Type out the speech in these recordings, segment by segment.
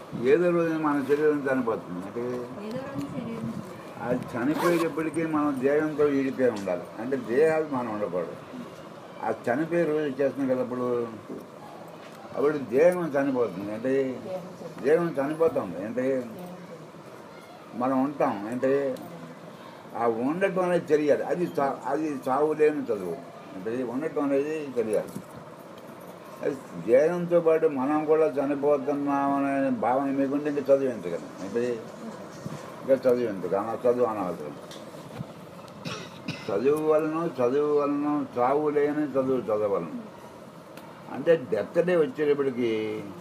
ఏదో రోజున మన శరీరం చనిపోతుంది అంటే ఏదో రోజు శరీరం అది చనిపోయేటప్పటికీ మనం దేహంతో విడిపోయి ఉండాలి అంటే దేహాలు మనం ఉండకూడదు అది చనిపోయే రోజు వచ్చేస్తుంది కదా అప్పుడు అప్పుడు దేహం చనిపోతుంది అంటే దేహం చనిపోతుంది అంటే మనం ఉంటాం అంటే ఆ ఉండటం అనేది తెలియాలి అది చా అది చావు లేని చదువు అంటే ఉండటం అనేది తెలియాలి అది దేహంతో పాటు మనం కూడా చనిపోతున్నాం అనే భావన మీకుంటే ఇంకా చదువు ఎంత కదా అంటే ఇంకా చదువు ఎందుకు అన చదువు అనవసరం చదువు వలన చదువు వలన చావు లేని చదువు చదవలను అంటే డెత్ డే వచ్చేటప్పటికి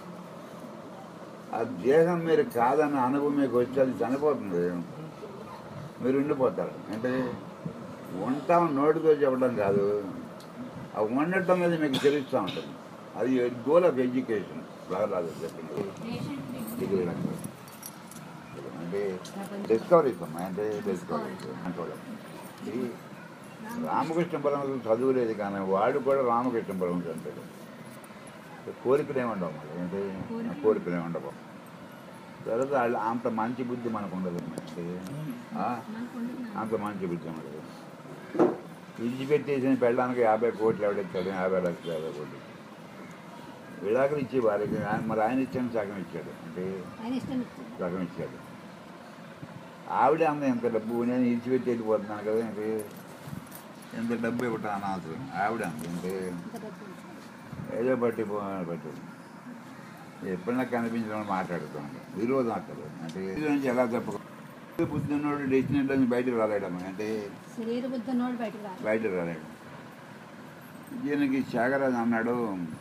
ఆ దేహం మీరు కాదన్న అనుభవం మీకు వచ్చి అది చనిపోతుంది మీరు ఉండిపోతారు అంటే ఉంటాం నోటితో చెప్పడం కాదు ఆ ఉండటం మీద మీకు తెలుస్తూ ఉంటుంది అది గోల్ ఆఫ్ ఎడ్యుకేషన్ ప్రహ్లాదు చెప్పింది డిగ్రీ లెక్చర్ అంటే డిస్కవరీస్ అమ్మా అంటే డిస్కవరీస్ అంటే ఇది రామకృష్ణ పరమహంస చదువు లేదు కానీ వాడు కూడా రామకృష్ణ పరమహంస అంటాడు కోరికలు ఏమండవు మరి అంటే కోరికలు ఏమండవు తర్వాత వాళ్ళు అంత మంచి బుద్ధి మనకు ఉండదు అంటే ఆ? అంత మంచి బుద్ధి ఉండదు విడిచిపెట్టేసిన పెళ్ళడానికి యాభై కోట్లు ఎవడిచ్చాడు యాభై లక్షలు యాభై కోట్లు విడాకులు ఇచ్చి వారికి ఆయన- మరి ఆయన ఇచ్చాను సగం ఇచ్చాడు అంటే ఆయన ఇష్టం ఇచ్చింది సగం ఇచ్చాడు ఆవిడ అంద ఎంత డబ్బు నేను ఇచ్చిపెట్టి వెళ్ళిపోతున్నాను కదా అంటే ఎంత డబ్బు ఇవ్వటం అనవసరం ఆవిడ అంత అంటే ఇంత డబ్బు ఉంది. ఏదో బట్టి పట్టు ఎప్పుడన్నా కనిపించడం మాట్లాడుతాను విరోధం అక్కడ అంటే ఇది నుంచి ఎలా తప్ప బుద్ధి ఉన్నోడు డెస్టినేట్లో నుంచి బయటకు రాలేడమ్మా అంటే శరీర బుద్ధి నోడు బయటకు రాదు బయటకు రాలేడు దీనికి త్యాగరాజు అన్నాడు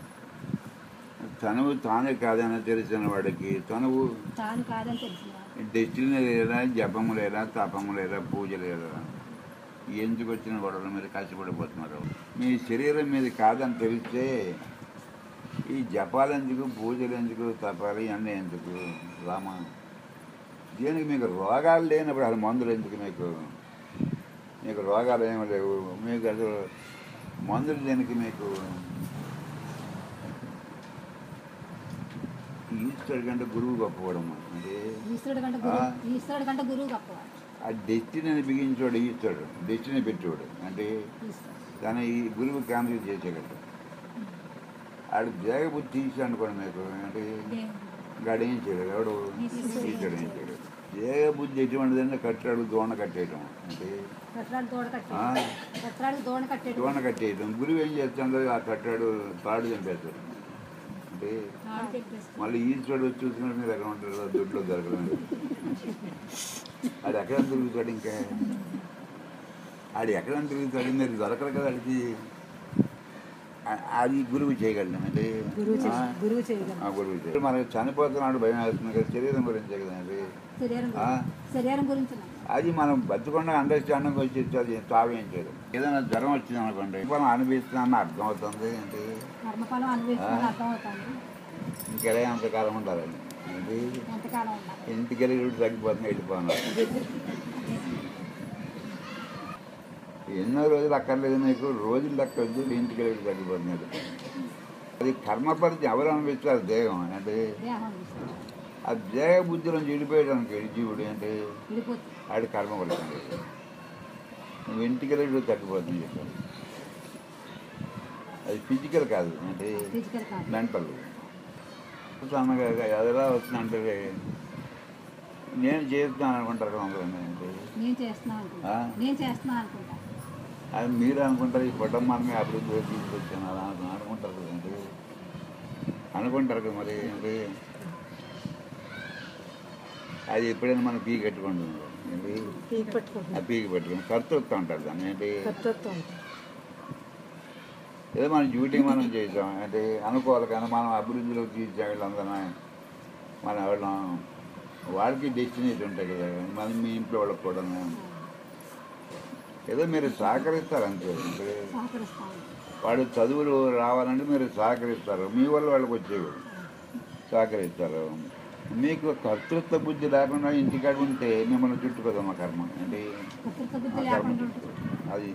తనువు తానే కాదని తెలిసిన వాడికి తనువు తాను కాదని తెలిసిన డెస్టినీ లేదా జపము లేదా తపము లేదా పూజ లేదా ఎందుకు వచ్చిన గొడవలు మీరు కష్టపడిపోతున్నారు మీ శరీరం మీద కాదని తెలిస్తే ఈ జపాలు ఎందుకు పూజలు ఎందుకు తపాలి అన్నీ ఎందుకు రామ దీనికి మీకు రోగాలు లేనప్పుడు అసలు మందులు ఎందుకు మీకు మీకు రోగాలు ఏమి లేవు మీకు అసలు మందులు దేనికి మీకు ఈశ్వరుడి కంటే గురువు గొప్పవడం అంటే ఈశ్వరుడు కంటే గురువు ఆ. ఈశ్వరుడు కంటే గురువు గొప్పవాడు ఆ డెస్టినీని బిగించాడు ఈశ్వరుడు డెస్టినీ పెట్టాడు అంటే ఈశ్వరుడు తన ఈ గురువు క్యాన్సిల్ చేసేటట్టు ఆడు దేగబుద్ధి తీసి అనుకోండి మీకు అంటే దేవుడు. గడించాడు ఎవడు ఈశ్వరుడు ఏం చేయడు దేగబుద్ధి ఎటువంటిదంటే కట్టాడు దోణ కట్టేయటం అంటే కట్టడాలు దోడ కట్టి ఆ. కట్టడాలు దోణ కట్టేడు దోణ కట్టేయటం గురువు ఏం చేస్తాడో ఆ కట్టాడు తాడు చంపేస్తాడు అంటే ఆడు చెప్పేసి మళ్ళీ ఈశ్వరుడు వచ్చి చూసుకుంటే మీరు ఎక్కడ ఉంటారు దొడ్లో దొరకడం అది ఎక్కడ తిరుగుతాడు ఇంకా ఆడు ఎక్కడ తిరుగుతాడు మీరు దొరకరు కదా అడిగి అది గురువు చేయగలను అంటే గురువు చే- ఆ, గురువు చేయగలరు ఆ గురువు చేయగలడు మనకి చనిపోతున్నాడు భయం వేస్తుంది కదా శరీరం గురించి కదండి శరీరం ఆ. గురించి శరీరం గురించి నాకు. అది మనం బతుకుండా అండర్స్టాండింగ్ వచ్చి అది తావేం చేయదు ఏదైనా జ్వరం వచ్చింది అనుకోండి మనం అనిపిస్తున్నాను అర్థం అవుతుంది ఏంటి కర్మఫలం అనుభవించుకొని ఆ. అర్థం అవుతాను ఇంకెలా ఎంతకాలం ఉండాలండి ఏంటి ఎంతకాలం ఉండాలి ఇంటికి వెళ్ళి కూడా తగ్గిపోతుంది వెళ్ళిపోను ఎన్నో రోజులు అక్కర్లేదు నీకు రోజులు దక్కద్దు ఇంటికి వెళ్ళి తగ్గిపోతుంది అది కర్మపరిచి ఎవరు అనిపిస్తారు దేహం అంటే దేహం అనిపిస్తుంది. ఆ దేహ బుద్ధి నుంచి విడిపోయడానికి జీవుడు అంటే విడిపోతుంది ఆడి కర్మ పడుతుంది నువ్వు ఇంటికి వెళ్ళి తగ్గిపోతుంది చెప్పారు అది ఫిజికల్ కాదు అంటే ఫిజికల్ కాదు మెంటల్ సన్నగా ఎదరా వస్తుందంటే నేను చేస్తున్నాను అనుకుంటారు కదా అందరూ. అంటే నేను చేస్తున్నాను అనుకుంటా ఆ. నేను చేస్తున్నాను అనుకుంటా అది మీరు అనుకుంటారు ఈ కుటుంబాన్ని అభివృద్ధి తీసుకొచ్చాను అలా అని అనుకుంటారు కదండి అనుకుంటారు కదా మరి ఏంటి అది ఎప్పుడైనా మనం పీకి కట్టుకోండి ఏంటి పీక్ పట్టుకుంటున్నాను ఆ పీకి పెట్టుకుని కర్తృత్వం అంటారు దాన్ని ఏంటి కర్తృత్వం ఏదో మన డ్యూటీ మనం చేసాం అంటే అనుకోవాలి కానీ మనం అభివృద్ధిలోకి తీర్చాం వీళ్ళందరూ మన వాళ్ళం వాళ్ళకి డెస్టినేషన్ ఉంటాయి కదా మన మీ ఇంట్లో వాళ్ళకి కూడా ఏదో మీరు సహకరిస్తారు అంతే అంటే సహకరిస్తాను వాడు చదువులు రావాలంటే మీరు సహకరిస్తారు మీ వల్ల వాళ్ళకి వచ్చేవి సహకరిస్తారు మీకు కర్తృత్వ బుద్ధి లేకుండా ఇంటికాడ ఉంటే మిమ్మల్ని చుట్టుకోదమ్మా కర్మ అంటే కర్తృత్వ బుద్ధి ఆ కర్మ లేకుండా ఉంటుంది అది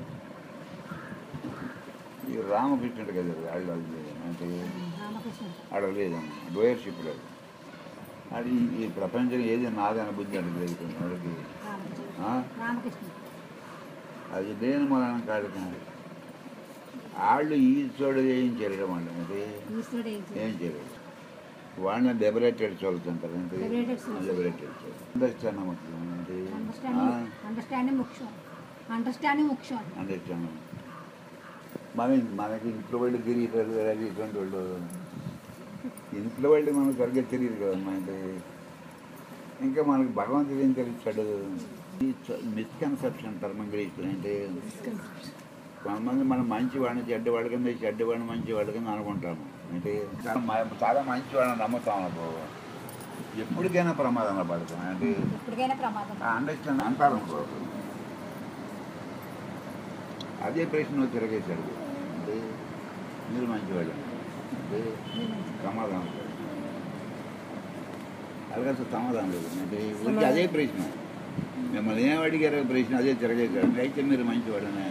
ఈ రామకృష్ణుడు కదా వాళ్ళు అంటే రామకృష్ణ ఆడ లేదమ్మా డోయర్షిప్ లేదు అది ఈ- ఈ ప్రపంచం ఏది నాదన బుద్ధి అడిగి వాడికి రామకృష్ణ ఆ? రామకృష్ణ అది దేని మూలన కాదు కాదు. వాళ్ళు ఈశ్వరుడు ఏం చేయడం వాళ్ళు అంటే ఈశ్వరుడు ఏం చేయాలి? ఏం చేయలేదు వాళ్ళని డెబరేటెడ్ చదువుతుంటారు అంటే Liberated souls. డెబరేటెడ్ అండర్స్టాండ్ ముఖ్యం అంటే అండర్స్టాండింగ్ అండర్స్టాండింగ్ ముఖ్యం అండర్స్టాండింగ్ ముఖ్యం అండర్స్టాండ్ మన మనకి ఇంట్లో వాళ్ళు తిరిగిటారు అది ఇటువంటి వాళ్ళు ఇంట్లో వాళ్ళు మనకు సరిగ్గా తెలియదు కదమ్మా అంటే ఇంకా మనకు భగవంతుడు ఏం తెలుస్తాడు ఈ మిస్కన్సెప్షన్ అంటారు మంగళీశ్వరం అంటే కొంతమంది మనం మంచి వాడిని చెడ్డవాడి కింద చెడ్డవాడిని మంచి వాడి కింద అనుకుంటాము అంటే చాలా మ- చాలా మంచి వాడిని నమ్ముతాం అనుకో ఎప్పటికైనా ప్రమాదంలో పడతాం అంటే ఎప్పటికైనా ప్రమాదం అండర్స్టాండ్ అంటారు అనుకో అదే ప్రశ్న తిరగేశాడు అంటే మీరు మంచివాళ్ళు అంటే సమాధానం లేదు. అలాగే అసలు సమాధానం లేదు అంటే ఊరికే అదే ప్రశ్న మిమ్మల్ని ఏం అడిగారు ప్రశ్న అదే తిరగేశాడు అయితే మీరు మంచివాడనే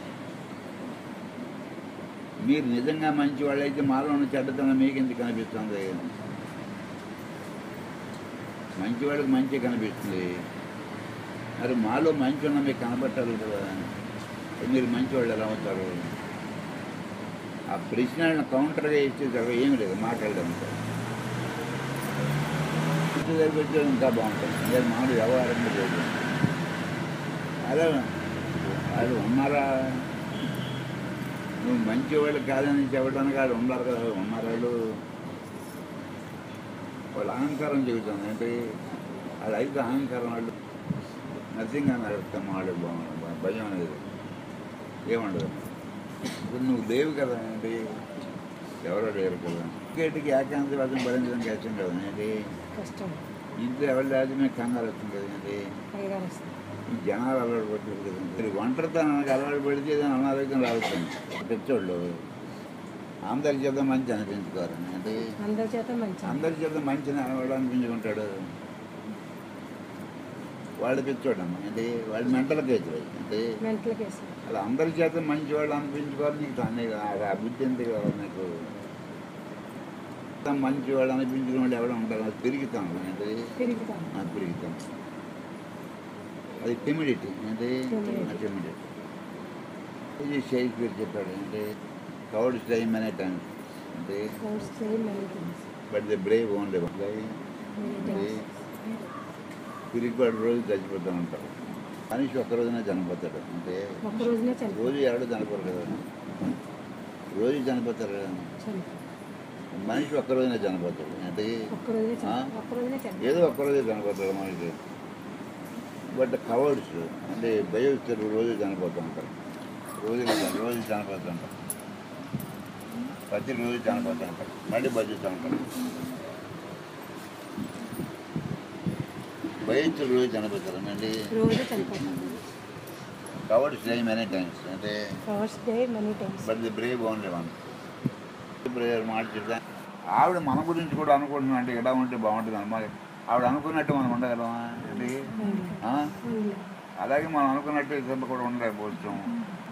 మీరు నిజంగా మంచివాళ్ళు అయితే మాలో ఉన్న చెడ్డతనం మీకు ఎందుకు కనిపిస్తుంది మంచివాడికి మంచి కనిపిస్తుంది మరి మాలో మంచి ఉన్న మీకు కనబట్టాలి కదా మీరు మంచివాళ్ళు ఎలా అవుతారు ఆ ప్రశ్నలను కౌంటర్గా ఇస్తే తర్వాత ఏమి లేదు మాట్లాడడం ఇంటి దగ్గరికి వచ్చే ఇంకా బాగుంటుంది ఇంకా మామూలు వ్యవహారం లేదు అదే అది ఉన్నారా నువ్వు మంచివాళ్ళు కాదని చెప్పడానికి వాళ్ళు ఉన్నారు కదా ఉన్నారు వాళ్ళు వాళ్ళు అహంకారం చెబుతుంది అంటే వాళ్ళు అయితే అహంకారం వాళ్ళు నథింగ్ అని అడుగుతాం వాళ్ళు బాగుంది భయం అనేది ఏమండదు ఇప్పుడు నువ్వు లేవు కదా ఏంటి ఎవరో లేరు కదా ఇంకేటికి ఏకాంతవాదం భరించడం కష్టం కదా ఏంటి కష్టం ఇంట్లో ఎవరు లేదు మీకు కంగారు వస్తుంది కదా ఏంటి పైగా వస్తుంది ఈ జనాలు అలవాటు పడుతుంది కదా మీరు ఒంటరితనానికి అలవాటు పడితే ఏదైనా అనారోగ్యం రావుతుంది తెచ్చోళ్ళు అందరి చేత మంచి అనిపించుకోవాలని అంటే అందరి చేత మంచి అందరి చేత మంచి వాడు అనిపించుకుంటాడు వాళ్ళు తెచ్చోడమ్మ అంటే వాళ్ళు మెంటల్ కేసులు అంటే మెంటల్ కేసు అలా అందరి చేత మంచి వాళ్ళు అనిపించుకోవాలి నీకు తానే ఆ బుద్ధి ఎందుకు కదా నీకు మంచి వాళ్ళు అనిపించుకునే వాళ్ళు ఎవడ ఉంటారు అది పెరుగుతాను అంటే తిరుగుతాం అది పెరుగుతాం అది టిమిడిటీ అంటే Timidity. టిమిడిటీ ఇది షేక్స్పియర్ చెప్పాడు అంటే కౌడ్స్ టైమ్ అనే టైం అంటే course same many things but the brave only many things పిరిగిపాడు రోజు చచ్చిపోతూ ఉంటారు మనిషి ఒక్క రోజునే చనిపోతాడు అంటే ఒక్క రోజునే చనిపో రోజు ఎవడు చనిపోరు కదా రోజు చనిపోతారు కదా చనిపో మనిషి ఒక్క రోజునే చనిపోతాడు అంటే ఒక్క రోజునే ఆ? చనిపో ఒక్క రోజునే చనిపో ఏదో ఒక్క రోజే చనిపోతాడు మనిషి బట్ కవర్డ్స్ అంటే బయోస్తారు రోజు చనిపోతూ ఉంటారు రోజు రోజు చనిపోతూ ఉంటారు ప్రతి రోజు చనిపోతూ ఉంటారు మళ్ళీ బతుకుతూ ఉంటారు బయోస్తారు రోజు చనిపోతారు అంటే రోజు చనిపోతాం కవర్డ్స్ టైం మెనీ టైమ్స్ అంటే first day many times but the brave only one brave మాట చెప్తా ఆవిడ మన గురించి కూడా అనుకుంటున్నా అంటే ఎలా ఉంటే బాగుంటుంది అన్నమాట ఆవిడ అనుకున్నట్టు మనం ఉండగలమా ఏంటి ఆ? అలాగే మనం అనుకున్నట్టు ఇతరులు కూడా ఉండలేకపోవచ్చు